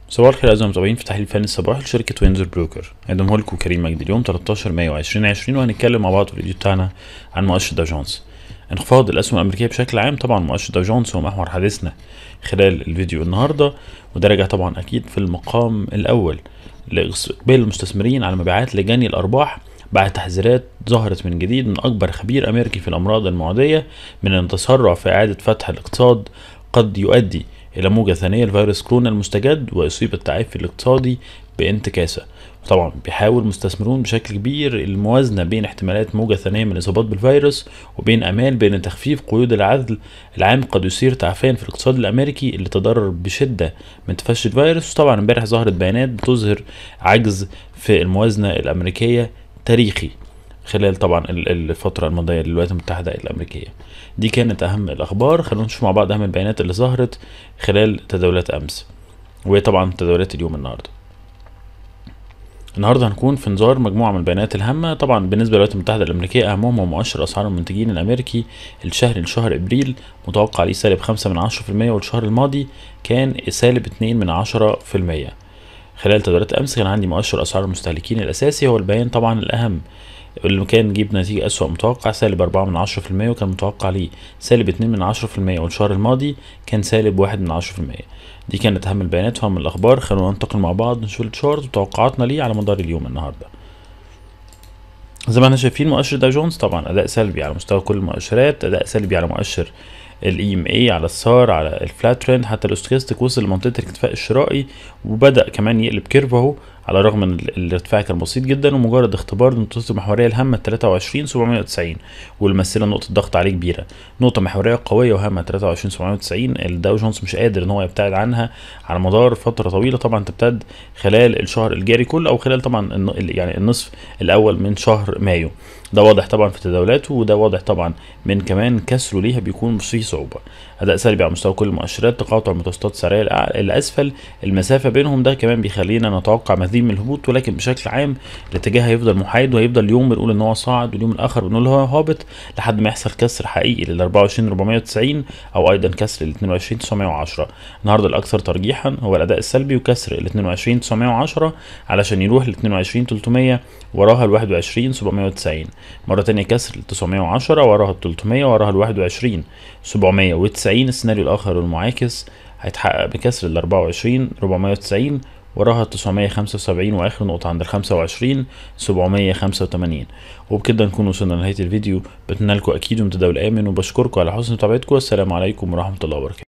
صباح الخير اعزائي المتابعين في تحليل فني الصباح لشركة وينزر بروكر هيقدمه لكم كريم مجدي اليوم 13 مايو 2020 وهنتكلم مع بعض في الفيديو بتاعنا عن مؤشر داو جونز انخفاض الاسهم الامريكيه بشكل عام طبعا مؤشر داو جونز هو محور حديثنا خلال الفيديو النهارده وده راجع طبعا اكيد في المقام الاول لاقبال المستثمرين على مبيعات لجني الارباح بعد تحذيرات ظهرت من جديد من اكبر خبير امريكي في الامراض المعديه من ان التسرع في اعاده فتح الاقتصاد قد يؤدي إلى موجة ثانية لفيروس كورونا المستجد ويصيب التعافي الاقتصادي بانتكاسة طبعا بيحاول مستثمرون بشكل كبير الموازنة بين احتمالات موجة ثانية من الإصابات بالفيروس وبين أمال بأن تخفيف قيود العزل العام قد يثير تعافيا في الاقتصاد الأمريكي اللي تضرر بشدة من تفشي الفيروس وطبعا امبارح ظهرت بيانات بتظهر عجز في الموازنة الأمريكية تاريخي خلال طبعا الفترة الماضية للولايات المتحدة الأمريكية دي كانت أهم الأخبار خلونا نشوف مع بعض أهم البيانات اللي ظهرت خلال تداولات أمس وهي طبعا تداولات اليوم النهاردة النهارده هنكون في انذار مجموعه من البيانات الهامه طبعا بالنسبه للولايات المتحده الامريكيه اهمهم هو مؤشر اسعار المنتجين الامريكي الشهري لشهر ابريل متوقع عليه سالب خمسة من عشرة في المية والشهر الماضي كان سالب اتنين من عشرة في المية خلال تداولات امس كان عندي مؤشر اسعار المستهلكين الاساسي هو البيان طبعا الاهم اللي كان جيب نتيجة أسوأ متوقع سالب أربعة من عشرة في المية وكان متوقع ليه سالب اتنين من عشرة في المية والشهر الماضي كان سالب واحد من عشرة في المية دي كانت أهم البيانات وأهم الأخبار خلونا ننتقل مع بعض نشوف الشارت وتوقعاتنا ليه على مدار اليوم النهاردة زي ما احنا شايفين مؤشر داو جونز طبعا أداء سلبي على مستوى كل المؤشرات أداء سلبي على مؤشر الاي ام اي على السار على الفلات ترند حتى الاستوكاستيك وصل لمنطقه الاكتفاء الشرائي وبدا كمان يقلب كيرف اهو على الرغم ان الارتفاع كان بسيط جدا ومجرد اختبار للنقطة المحورية الهامة 23 790 والممثلة نقطة ضغط عليه كبيرة نقطة محورية قوية وهامة 23 790 الداو جونز مش قادر ان هو يبتعد عنها على مدار فترة طويلة طبعا تمتد خلال الشهر الجاري كله او خلال طبعا يعني النصف الاول من شهر مايو ده واضح طبعا في تداولاته وده واضح طبعا من كمان كسره ليها بيكون فيه صعوبة اداء سلبي على مستوى كل المؤشرات تقاطع المتوسطات السعرية الاسفل المسافة بينهم ده كمان بيخلينا نتوقع مزيد من الهبوط ولكن بشكل عام الاتجاه هيفضل محايد وهيفضل يوم بنقول ان هو صاعد واليوم الاخر بنقول هو هابط لحد ما يحصل كسر حقيقي لل 24 490 او ايضا كسر ال 22 910 النهارده الاكثر ترجيحا هو الاداء السلبي وكسر ال 22 910 علشان يروح ل 22 300 وراها ال 21 790 مره تانية كسر ال 910 وراها ال 300 وراها ال 21 790 السيناريو الاخر والمعاكس هيتحقق بكسر ال 24 490 وراها 975 واخر نقطة عند ال 25 785 وبكده نكون وصلنا لنهاية الفيديو بتمنى لكم اكيد متداول امن وبشكركم على حسن متابعتكم والسلام عليكم ورحمة الله وبركاته